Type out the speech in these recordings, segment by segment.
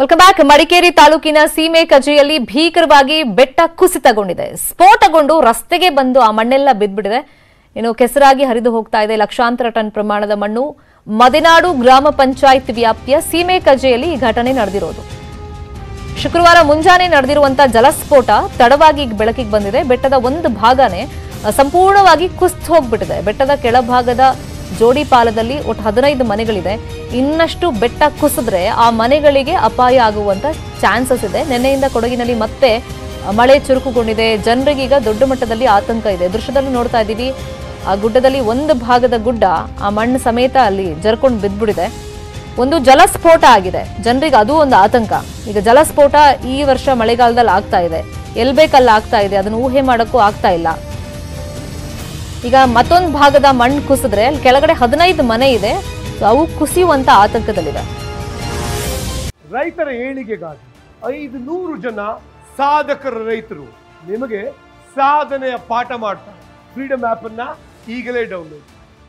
Welcome back Madikeri ತಾಲೂಕಿನ ಸೀಮೆ ಕಜೆಯಲ್ಲಿ ಭೀಕರವಾಗಿ ಬೆಟ್ಟ ಕುಸಿತಗೊಂಡಿದೆ ಸ್ಫೋಟಗೊಂಡು ರಸ್ತೆಗೆ ಬಂದು ಆ ಮಣ್ಣೆಲ್ಲ ಬಿದ್ದ್ಬಿಟ್ಟಿದೆ ಇನ್ನು ಕೆಸರಾಗಿ ಹರಿದು ಹೋಗ್ತಾ ಇದೆ ಲಕ್ಷಾಂತರ ಟನ್ ಪ್ರಮಾಣದ ಮಣ್ಣು ಮದೆನಾಡು ಗ್ರಾಮ ಪಂಚಾಯತ್ ವ್ಯಾಪ್ತಿಯ ಸೀಮೆ ಕಜೆಯಲ್ಲಿ ಈ ಘಟನೆ ನಡೆದಿರೋದು ಶುಕ್ರವಾರ ಮುಂಜಾನೆ ನಡೆದಿರುವಂತಹ ಜಲಸ್ಫೋಟ ತಡವಾಗಿ ಈಗ ಬೆಳಕಿಗೆ ಬಂದಿದೆ ಬೆಟ್ಟದ ಒಂದು ಭಾಗನೇ ಅ, ಸಂಪೂರ್ಣವಾಗಿ ಕುಸ್ತು ಹೋಗ್ಬಿಟ್ಟಿದೆ ಬೆಟ್ಟದ ಕೆಳಭಾಗದ ಜೋಡಿ ಪಾಲದಲ್ಲಿ ಒಟ್ಟು ಹದಿನೈದು ಮನೆಗಳಿದೆ ಇನ್ನಷ್ಟು ಬೆಟ್ಟ ಕುಸಿದ್ರೆ ಆ ಮನೆಗಳಿಗೆ ಅಪಾಯ ಆಗುವಂತ ಚಾನ್ಸಸ್ ಇದೆ ನಿನ್ನೆಯಿಂದ ಕೊಡಗಿನಲ್ಲಿ ಮತ್ತೆ ಅ, ಮಳೆ ಚುರುಕುಗೊಂಡಿದೆ ಜನರಿಗೀಗ ದೊಡ್ಡ ಮಟ್ಟದಲ್ಲಿ ಆತಂಕ ಇದೆ ದೃಶ್ಯದಲ್ಲಿ ನೋಡ್ತಾ ಇದ್ದೀವಿ ಆ ಗುಡ್ಡದಲ್ಲಿ ಒಂದು ಭಾಗದ ಗುಡ್ಡ ಆ ಮಣ್ಣು ಸಮೇತ ಅಲ್ಲಿ ಜರ್ಕೊಂಡು ಬಿದ್ದ್ಬಿಟ್ಟಿದೆ ಒಂದು ಜಲಸ್ಫೋಟ ಆಗಿದೆ ಜನರಿಗೆ ಅದು ಒಂದು ಆತಂಕ ಈಗ ಜಲಸ್ಫೋಟ ಈ ವರ್ಷ ಮಳೆಗಾಲದಲ್ಲಿ ಆಗ್ತಾ ಇದೆ ಎಲ್ ಬೇಕಲ್ಲ ಆಗ್ತಾ ಇದೆ ಅದನ್ನು ಊಹೆ ಮಾಡೋಕ್ಕೂ ಆಗ್ತಾ ಇಲ್ಲ ಈಗ ಮತ್ತೊಂದು ಭಾಗದ ಮಣ್ಣು ಕುಸಿದ್ರೆ ಅಲ್ಲಿ ಕೆಳಗಡೆ ಹದಿನೈದು ಮನೆ ಇದೆ ಸೊ ಅವು ಕುಸಿಯುವಂತ ಆತಂಕದಲ್ಲಿದೆ ರೈತರ ಏಳಿಗೆಗಾಗಿ ಐದು ನೂರು ಜನ ಸಾಧಕರ ರೈತರು ನಿಮಗೆ ಸಾಧನೆಯ ಪಾಠ ಮಾಡ್ತಾರೆ ಫ್ರೀಡಮ್ ಆಪ್ ಅನ್ನ ಈಗಲೇ ಡೌನ್ಲೋಡ್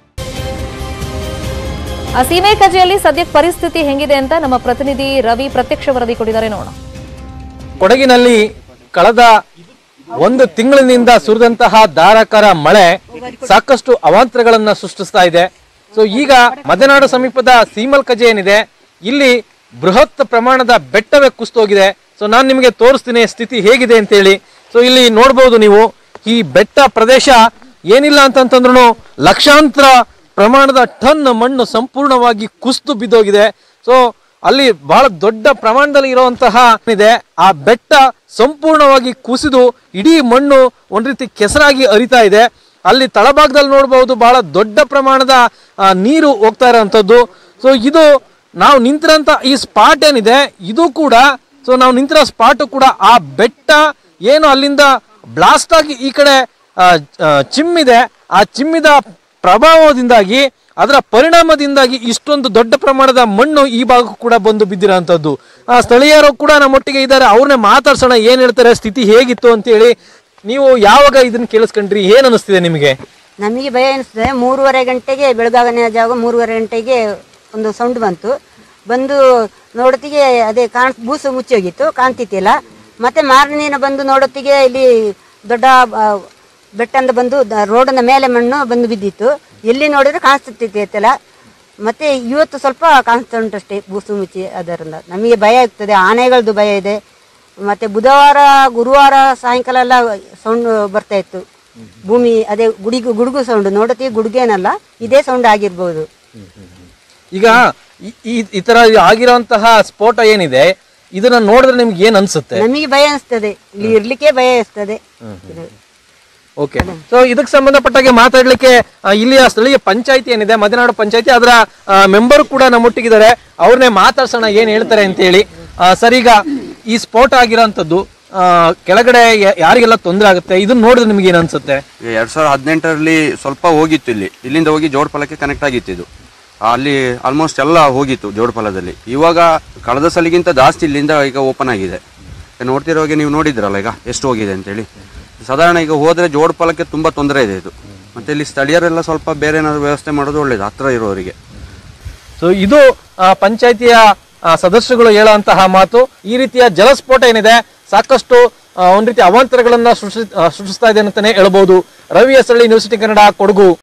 ಆ ಸೀಮೆ ಕಜೆಯಲ್ಲಿ ಸದ್ಯಕ್ಕೆ ಪರಿಸ್ಥಿತಿ ಹೆಂಗಿದೆ ಅಂತ ನಮ್ಮ ಪ್ರತಿನಿಧಿ ರವಿ ಪ್ರತ್ಯಕ್ಷ ವರದಿ ಕೊಟ್ಟಿದ್ದಾರೆ ನೋಡೋಣ ಕೊಡಗಿನಲ್ಲಿ ಕಳೆದ ಒಂದು ತಿಂಗಳಿನಿಂದ ಸುರಿದಂತಹ ಧಾರಾಕಾರ ಮಳೆ ಸಾಕಷ್ಟು ಅವಾಂತರಗಳನ್ನ ಸೃಷ್ಟಿಸ್ತಾ ಇದೆ ಸೊ ಈಗ ಮದೆನಾಡು ಸಮೀಪದ ಸೀಮಲ್ ಕಜೆ ಏನಿದೆ ಇಲ್ಲಿ ಬೃಹತ್ ಪ್ರಮಾಣದ ಬೆಟ್ಟವೇ ಕುಸ್ತೋಗಿದೆ ಸೊ ನಾನು ನಿಮಗೆ ತೋರಿಸ್ತೀನಿ ಸ್ಥಿತಿ ಹೇಗಿದೆ ಅಂತೇಳಿ ಸೊ ಇಲ್ಲಿ ನೋಡ್ಬೋದು ನೀವು ಈ ಬೆಟ್ಟ ಪ್ರದೇಶ ಏನಿಲ್ಲ ಅಂತಂತಂದ್ರೂ ಲಕ್ಷಾಂತರ ಪ್ರಮಾಣದ ಟನ್ ಮಣ್ಣು ಸಂಪೂರ್ಣವಾಗಿ ಕುಸ್ತು ಬಿದ್ದೋಗಿದೆ ಸೊ ಅಲ್ಲಿ ಬಹಳ ದೊಡ್ಡ ಪ್ರಮಾಣದಲ್ಲಿ ಇರುವಂತಹ ಇದೆ ಆ ಬೆಟ್ಟ ಸಂಪೂರ್ಣವಾಗಿ ಕುಸಿದು ಇಡೀ ಮಣ್ಣು ಒಂದ್ ರೀತಿ ಕೆಸರಾಗಿ ಹರಿತಾ ಇದೆ ಅಲ್ಲಿ ತಳಭಾಗದಲ್ಲಿ ನೋಡಬಹುದು ಬಹಳ ದೊಡ್ಡ ಪ್ರಮಾಣದ ಆ, ನೀರು ಹೋಗ್ತಾ ಇರೋವಂಥದ್ದು ಸೊ ಇದು ನಾವು ನಿಂತಿರೋಂಥ ಈ ಸ್ಪಾಟ್ ಏನಿದೆ ಇದು ಕೂಡ ಸೊ ನಾವು ನಿಂತಿರೋ ಸ್ಪಾಟ್ ಕೂಡ ಆ ಬೆಟ್ಟ ಏನು ಅಲ್ಲಿಂದ ಬ್ಲಾಸ್ಟ್ ಆಗಿ ಈ ಕಡೆ ಆ, ಆ, ಚಿಮ್ಮಿದೆ ಆ ಚಿಮ್ಮಿದ ಪ್ರಭಾವದಿಂದಾಗಿ ಅದರ ಪರಿಣಾಮದಿಂದಾಗಿ ಇಷ್ಟೊಂದು ದೊಡ್ಡ ಪ್ರಮಾಣದ ಮಣ್ಣು ಈ ಭಾಗಕ್ಕೂ ಕೂಡ ಬಂದು ಬಿದ್ದಿರೋಂಥದ್ದು ಆ ಸ್ಥಳೀಯರು ಕೂಡ ನಮ್ಮೊಟ್ಟಿಗೆ ಇದ್ದಾರೆ ಅವ್ರನ್ನೇ ಮಾತಾಡ್ಸೋಣ ಏನ್ ಹೇಳ್ತಾರೆ ಸ್ಥಿತಿ ಹೇಗಿತ್ತು ಅಂತೇಳಿ ನೀವು ಯಾವಾಗ ಇದನ್ನ ಕೇಳಿಸ್ಕೊಂಡ್ರಿ ಏನ್ ಅನಿಸ್ತಿದೆ ನಿಮಗೆ ನಮಗೆ ಭಯ ಅನಿಸ್ತದೆ ಮೂರುವರೆ ಗಂಟೆಗೆ ಬೆಳಗಾಗನೆ ಜಾಗ ಮೂರುವರೆ ಗಂಟೆಗೆ ಒಂದು ಸೌಂಡ್ ಬಂತು ಬಂದು ನೋಡೋತ್ತಿಗೆ ಅದೇ ಕಾಣ್ ಬೂಸು ಮುಚ್ಚಿ ಹೋಗಿತ್ತು ಕಾಣ್ತಿತ್ತಿಲ್ಲ ಮತ್ತೆ ಮಾರನೇ ದಿನ ಬಂದು ನೋಡೋತ್ತಿಗೆ ಇಲ್ಲಿ ದೊಡ್ಡ ಆ, ಬೆಟ್ಟಂದ ಬಂದು ದ- ರೋಡಿನ ಮೇಲೆ ಮಣ್ಣು ಬಂದು ಬಿದ್ದಿತ್ತು ಎಲ್ಲಿ ನೋಡಿದ್ರೆ ಕಾಣಿಸ್ತಿತ್ತಿಲ್ಲ ಮತ್ತೆ ಇವತ್ತು ಸ್ವಲ್ಪ ಕಾಣಿಸ್ತಾ ಉಂಟಷ್ಟೇ ಬೂಸು ಮುಚ್ಚಿ ಅದರಿಂದ ನಮಗೆ ಭಯ ಆಗ್ತದೆ ಆನೆಗಳದ್ದು ಭಯ ಇದೆ ಮತ್ತೆ ಬುಧವಾರ ಗುರುವಾರ ಸಾಯಂಕಾಲ ಎಲ್ಲ ಸೌಂಡ್ ಬರ್ತಾ ಇತ್ತು ಭೂಮಿ ಅದೇ ಗುಡಿಗು ಗುಡುಗು ಸೌಂಡ್ ನೋಡತಿ ಗುಡುಗೇನಲ್ಲ ಇದೇ ಸೌಂಡ್ ಆಗಿರ್ಬೋದು ಈಗ ಈ- ಈ ಈ ತರ ಆಗಿರೋಂತಹ ಸ್ಫೋಟ ಏನಿದೆ ಇದನ್ನ ನೋಡಿದ್ರೆ ನಿಮ್ಗೆ ಏನ್ ಅನ್ಸುತ್ತೆ ನಮಗೆ ಭಯ ಅನಿಸ್ತದೆ ಇಲ್ಲಿ ಇರ್ಲಿಕ್ಕೆ ಭಯ ಅನಿಸ್ತದೆ ಇದು. ಓಕೆ ಸೊ ಇದಕ್ಕೆ ಸಂಬಂಧಪಟ್ಟಾಗೆ ಮಾತಾಡ್ಲಿಕ್ಕೆ ಆ, ಇಲ್ಲಿಯ ಸ್ಥಳೀಯ ಪಂಚಾಯತಿ ಏನಿದೆ ಮದೆನಾಡು ಪಂಚಾಯತಿ ಅದರ ಮೆಂಬರ್ ಕೂಡ ನಮ್ಮೊಟ್ಟಿಗಿದ್ದಾರೆ ಅವ್ರನ್ನೇ ಮಾತಾಡ್ಸೋಣ ಏನ್ ಹೇಳ್ತಾರೆ ಅಂತ ಹೇಳಿ ಸರ್ ಈಗ ಈ ಸ್ಫೋಟ ಆಗಿರೋಂಥದ್ದು ಆ, ಕೆಳಗಡೆ ಯ- ಯಾರಿಗೆಲ್ಲ ತೊಂದರೆ ಆಗುತ್ತೆ ಇದನ್ನ ನೋಡಿದ್ರೆ ನಿಮ್ಗೆ ಏನ್ ಅನ್ಸುತ್ತೆ ಎರಡ್ ಸಾವಿರದ ಹದಿನೆಂಟರಲ್ಲಿ ಸ್ವಲ್ಪ ಹೋಗಿತ್ತು ಇಲ್ಲಿ ಇಲ್ಲಿಂದ ಹೋಗಿ ಜೋಡ್ಪಲಕ್ಕೆ ಕನೆಕ್ಟ್ ಆಗಿತ್ತು ಇದು ಅಲ್ಲಿ ಆಲ್ಮೋಸ್ಟ್ ಎಲ್ಲ ಹೋಗಿತ್ತು ಜೋಡ್ಪಲದಲ್ಲಿ ಇವಾಗ ಕಳೆದ ಸಲಿಗಿಂತ ಜಾಸ್ತಿ ಇಲ್ಲಿಂದ ಈಗ ಓಪನ್ ಆಗಿದೆ ಈಗ ನೋಡ್ತಿರೋ ಹಾಗೆ ನೀವು ನೋಡಿದ್ರಲ್ಲ ಈಗ ಎಷ್ಟು ಹೋಗಿದೆ ಅಂತೇಳಿ ಸಾಧಾರಣ ಈಗ ಹೋದ್ರೆ ಜೋಡ್ಪಲಕ್ಕೆ ತುಂಬಾ ತೊಂದರೆ ಇದೆ ಇದು ಮತ್ತೆ ಇಲ್ಲಿ ಸ್ಥಳೀಯರೆಲ್ಲ ಸ್ವಲ್ಪ ಬೇರೆ ಏನಾದ್ರು ವ್ಯವಸ್ಥೆ ಮಾಡೋದು ಒಳ್ಳೇದು ಹತ್ರ ಇರೋರಿಗೆ ಸೊ ಇದು ಆ, ಪಂಚಾಯತಿಯ ಆ, ಸದಸ್ಯರುಗಳು ಹೇಳುವಂತಹ ಮಾತು ಈ ರೀತಿಯ ಜಲಸ್ಫೋಟ ಏನಿದೆ ಸಾಕಷ್ಟು ಆ, ಒಂದ್ ರೀತಿ ಅವಾಂತರಗಳನ್ನ ಸೃಷ್ಟಿ ಆ, ಸೃಷ್ಟಿಸ್ತಾ ಇದೆ ಅಂತಾನೆ ಹೇಳ್ಬೋದು ರವಿ ಎಸ್ ನ್ಯೂಸಿಟಿ ಕನ್ನಡ ಕೊಡಗು